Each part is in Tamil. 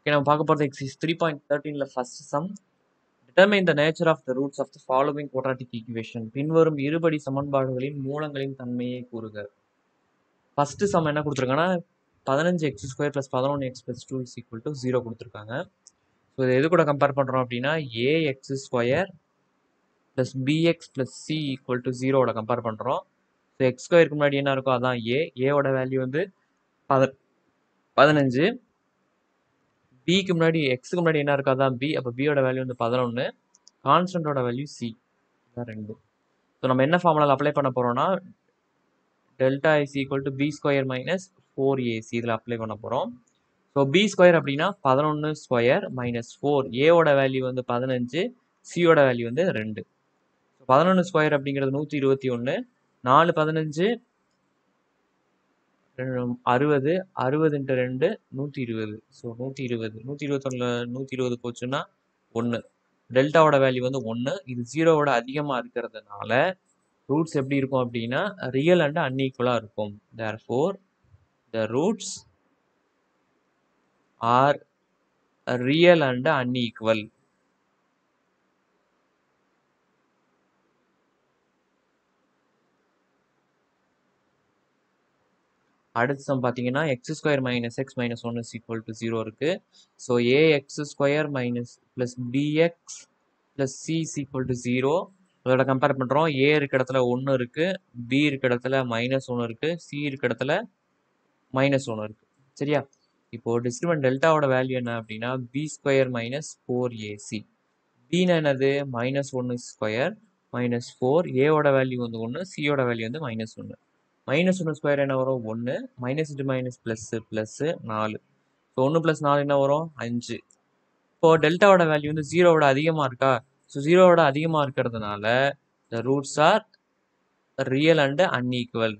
ஓகே நம்ம பார்க்க போகிறது எக்ஸைஸ் த்ரீ பாயிண்ட் தேர்ட்டீனில் first sum determine the nature of the roots of the following quadratic equation பின்வரும் இருபடி சமன்பாடுகளின் மூலங்களின் தன்மையை கூறுக ஃபர்ஸ்ட் சம் என்ன கொடுத்துருக்காங்கன்னா பதினஞ்சு எக்ஸ் ஸ்கொயர் ப்ளஸ் பதினொன்று x plus two is equal to zero கொடுத்துருக்காங்க ஸோ இது எது கூட கம்பேர் பண்ணுறோம் அப்படின்னா a x square plus b x plus c equal to ஜீரோவோட கம்பேர் பண்ணுறோம் ஸோ எக்ஸ் ஸ்கொயருக்கு முன்னாடி என்ன இருக்கோ அதான் ஏ ஏவோட வேல்யூ வந்து பத பதினஞ்சு பிக்கு முன்னாடி எக்ஸுக்கு முன்னாடி என்ன இருக்கோ அதான் பி அப்போ பியோட வேல்யூ வந்து பதினொன்று கான்ஸ்டன்டோட வேல்யூ சி இதான் ரெண்டு ஸோ நம்ம என்ன ஃபார்முலாவில் அப்ளை பண்ண போகிறோம்னா delta is equal to b square minus four a c இதில் அப்ளை பண்ண போகிறோம் ஸோ பி ஸ்கொயர் அப்படின்னா பதினொன்று ஸ்கொயர் மைனஸ் ஃபோர் ஏவோட வேல்யூ வந்து பதினஞ்சு சியோட வேல்யூ வந்து ரெண்டு ஸோ பதினொன்று ஸ்கொயர் அப்படிங்கிறது நூற்றி இருபத்தி ஒன்று நாலு பதினஞ்சு அறுபது அறுபது இன்ட்டு ரெண்டு நூற்றி இருபது ஸோ நூற்றி இருபது நூற்றி இருபத்தொன்னில் நூற்றி இருபது போச்சுன்னா ஒன்று டெல்டாவோட வேல்யூ வந்து ஒன்று இது ஜீரோவோட அதிகமாக இருக்கிறதுனால ரூட்ஸ் எப்படி இருக்கும் அப்படின்னா ரியல் அண்ட் அன்ஈக்குவலாக இருக்கும் therefore the roots are real and unequal அடுத்த சம் பார்த்தீங்கன்னா x square minus x minus one is equal to zero இருக்குது so a x square minus plus b x plus c is equal to zero அதோட கம்பேர் பண்ணுறோம் ஏ இருக்க இடத்துல ஒன்று இருக்குது பி இருக்க இடத்துல மைனஸ் ஒன்று இருக்குது சி இருக்க இடத்துல மைனஸ் ஒன்று இருக்குது சரியா இப்போது டிஸ்கிரிமெண்ட் டெல்டாவோட வேல்யூ என்ன அப்படின்னா b square minus four a c பின்னா என்னது மைனஸ் ஒன்று ஸ்கொயர் மைனஸ் ஃபோர் ஏவோட வேல்யூ வந்து ஒன்று சியோட வேல்யூ வந்து மைனஸ் ஒன்று மைனஸ் ஒன்று ஸ்கொயர் என்ன வரும் ஒன்று minus into minus plus plus நாலு ஸோ ஒன்று ப்ளஸ் நாலு என்ன வரும் அஞ்சு இப்போது டெல்டாவோட வேல்யூ வந்து ஜீரோவோட அதிகமாக இருக்கா ஸோ ஜீரோவோட அதிகமாக இருக்கிறதுனால the roots are real and unequal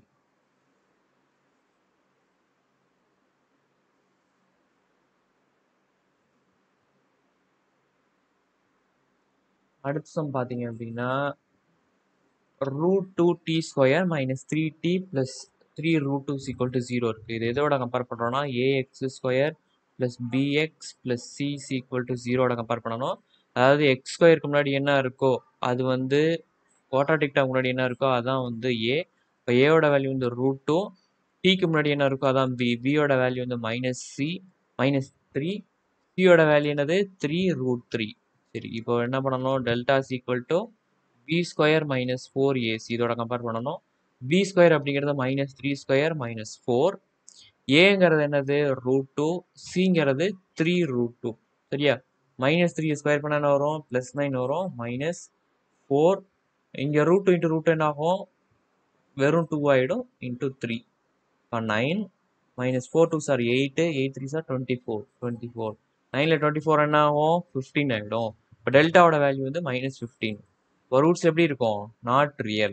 அடுத்த சம் பார்த்தீங்க அப்படின்னா root two t square minus three t plus three root two equal to zero இருக்குது இது எதோட கம்பேர் பண்ணுறோன்னா a x square plus b x plus c equal to ஜீரோட கம்பேர் பண்ணணும் அதாவது எக்ஸ் ஸ்கொயருக்கு முன்னாடி என்ன இருக்கோ அது வந்து குவாட்ராட்டிக்டா முன்னாடி என்ன இருக்கோ அதான் வந்து ஏ இப்போ ஏவோட வேல்யூ வந்து ரூட் டூ டிக்கு முன்னாடி என்ன இருக்கோ அதான் பி பியோட வேல்யூ வந்து மைனஸ் சி மைனஸ் த்ரீ சியோட வேல்யூ என்னது த்ரீ ரூட் த்ரீ சரி இப்போ என்ன பண்ணணும் delta equal to b square minus four a c இதோட கம்பேர் பண்ணணும் பி ஸ்கொயர் அப்படிங்கிறது minus three square minus four ஏங்கிறது என்னது ரூட் டூ சிங்கிறது த்ரீ ரூட் டூ சரியா மைனஸ் த்ரீ ஸ்கொயர் பண்ண என்ன வரும் ப்ளஸ் நைன் வரும் மைனஸ் ஃபோர் இங்கே ரூட் டூ இன்ட்டு ரூட் என்ன ஆகும் வெறும் டூ ஆகிடும் இன்ட்டு த்ரீ இப்போ நைன் மைனஸ் ஃபோர் டூ சார் எயிட்டு எயிட் த்ரீ சார் டுவெண்ட்டி ஃபோர் டுவெண்ட்டி ஃபோர் நைனில் டுவெண்ட்டி ஃபோர் என்ன ஆகும் ஃபிஃப்டீன் ஆகிடும் இப்போ டெல்டாவோட வேல்யூ வந்து மைனஸ் ஃபிஃப்டீன் இப்போ ரூட்ஸ் எப்படி இருக்கும் நாட் ரியல்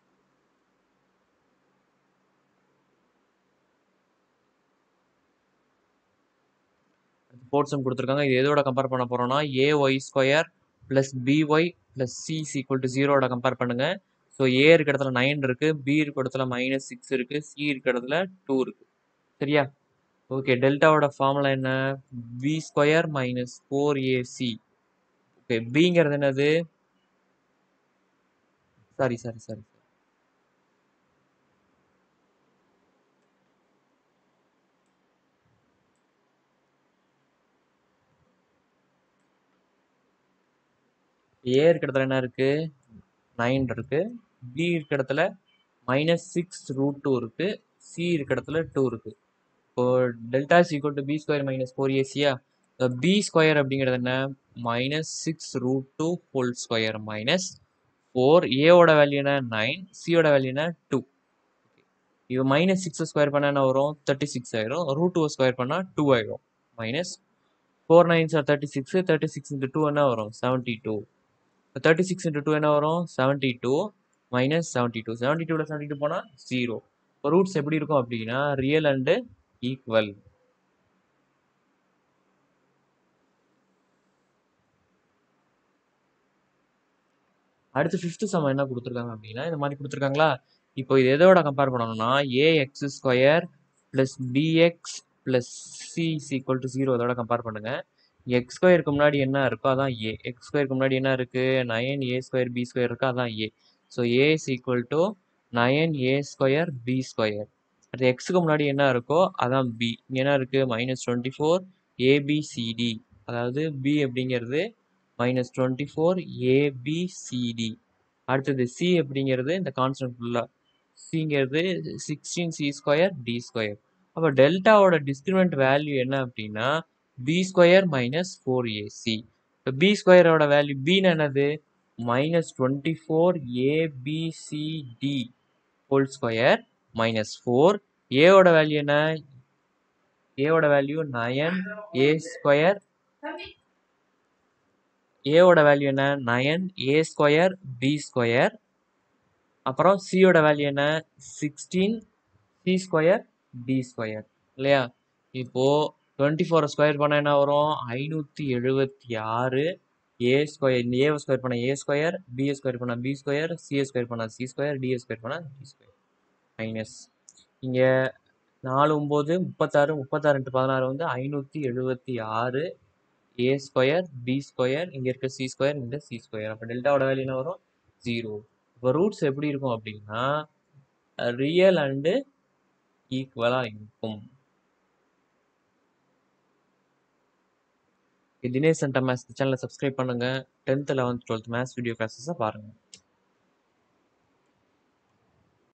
ஃபோர்த் சம் கொடுத்துருக்காங்க இது எதோட கம்பேர் பண்ண போகிறோம்னா a y square plus b y plus c equal to ஜீரோட கம்பேர் பண்ணுங்கள் ஸோ ஏ இருக்க இடத்துல நைன் இருக்குது பி இருக்க இடத்துல மைனஸ் சிக்ஸ் இருக்குது சி இருக்க இடத்துல டூ இருக்குது சரியா ஓகே டெல்டாவோட ஃபார்முலா என்ன b square minus four a c okay பிங்கிறது என்னது சாரி சாரி சாரி ஏ இருக்க இடத்துல என்ன இருக்கு நைன் இருக்கு பி இருக்க இடத்துல மைனஸ் சிக்ஸ் ரூட் டூ இருக்கு சி இருக்க இடத்துல டூ இருக்கு இப்போ delta is equal to b square minus four ஏசியா பி ஸ்கொயர் அப்படிங்கிறது என்ன minus six root two whole square minus four ஏவோட வேல்யூ என்ன நைன் சியோட வேல்யூ என்ன டூ இப்போ மைனஸ் சிக்ஸ் ஸ்கொயர் பண்ணால் என்ன வரும் தேர்ட்டி சிக்ஸ் ஆயிரும் ரூட் டூ ஸ்கொயர் பண்ணால் டூ ஆயிரும் minus four nines are thirty six thirty six into two என்ன வரும் செவன்ட்டி டூ இப்போ தேர்ட்டி சிக்ஸ் இன்ட்டு டூ என்ன வரும் seventy two minus seventy two seventy டூவில் செவன்ட்டி டூ போனால் ஜீரோ இப்போ ரூட்ஸ் எப்படி இருக்கும் அப்படின்னா ரியல் அண்டு ஈக்குவல் அடுத்து ஃபிஃப்த் சம் என்ன கொடுத்துருக்காங்க அப்படின்னா இந்த மாதிரி கொடுத்துருக்காங்களா இப்போ இது எதோட கம்பேர் பண்ணணும்னா a x square plus b x plus c is equal to zero அதோட கம்பேர் பண்ணுங்கள் எக்ஸ் ஸ்கொயருக்கு முன்னாடி என்ன இருக்கோ அதான் ஏ எக்ஸ் ஸ்கொயருக்கு முன்னாடி என்ன இருக்குது nine a square b square இருக்கோ அதான் a so a is equal to nine a square b square அடுத்து எக்ஸுக்கு முன்னாடி என்ன இருக்கோ அதான் பி இங்கே என்ன இருக்குது மைனஸ் டுவெண்ட்டி ஃபோர் ஏபிசிடி அதாவது பி அப்படிங்கிறது மைனஸ் டுவெண்ட்டி ஃபோர் ஏபிசிடி அடுத்தது சி அப்படிங்கிறது இந்த கான்ஸ்டன்ட் ஃபுல்லாக சிங்கிறது sixteen c square d square அப்போ டெல்டாவோட டிஸ்கிரிமெண்ட் வேல்யூ என்ன அப்படின்னா b square minus four a c இப்போ பி ஸ்கொயரோட வேல்யூ பின்னு என்னது minus twenty four a b c d whole square minus four ஏவோட வேல்யூ என்ன ஏவோட வேல்யூ நயன் ஏ ஸ்கொயர் ஏவோட வேல்யூ என்ன nine a square b square அப்புறம் சியோட வேல்யூ என்ன sixteen c square d square இல்லையா இப்போது டுவெண்ட்டி ஃபோரை ஸ்கொயர் பண்ணால் என்ன வரும் ஐநூற்றி எழுபத்தி ஆறு ஏ ஸ்கொயர் இந்த ஏவை ஸ்கொயர் பண்ணால் ஏ ஸ்கொயர் பிஏ ஸ்கொயர் பண்ணால் பி ஸ்கொயர் சிஏ ஸ்கொயர் பண்ணால் சி ஸ்கொயர் டிஏ ஸ்கொயர் பண்ணால் டி ஸ்கொயர் மைனஸ் இங்கே நாலு ஒம்பது முப்பத்தாறு முப்பத்தாறு இன்ட்டு பதினாறு வந்து ஐநூற்றி எழுபத்தி ஆறு ஏ ஸ்கொயர் பி ஸ்கொயர் இங்கே இருக்க சி ஸ்கொயர் இங்கே சி ஸ்கொயர் அப்போ டெல்டாவோட வேல்யூ என்ன வரும் ஜீரோ இப்போ ரூட்ஸ் எப்படி இருக்கும் அப்படின்னா ரியல் அண்டு ஈக்குவலாக இருக்கும் தினேஷ் சென்டர் மேத்ஸ் சேனலை சப்ஸ்கிரைப் பண்ணுங்கள் tenth eleventh twelfth maths video கிளாஸஸை பாருங்கள்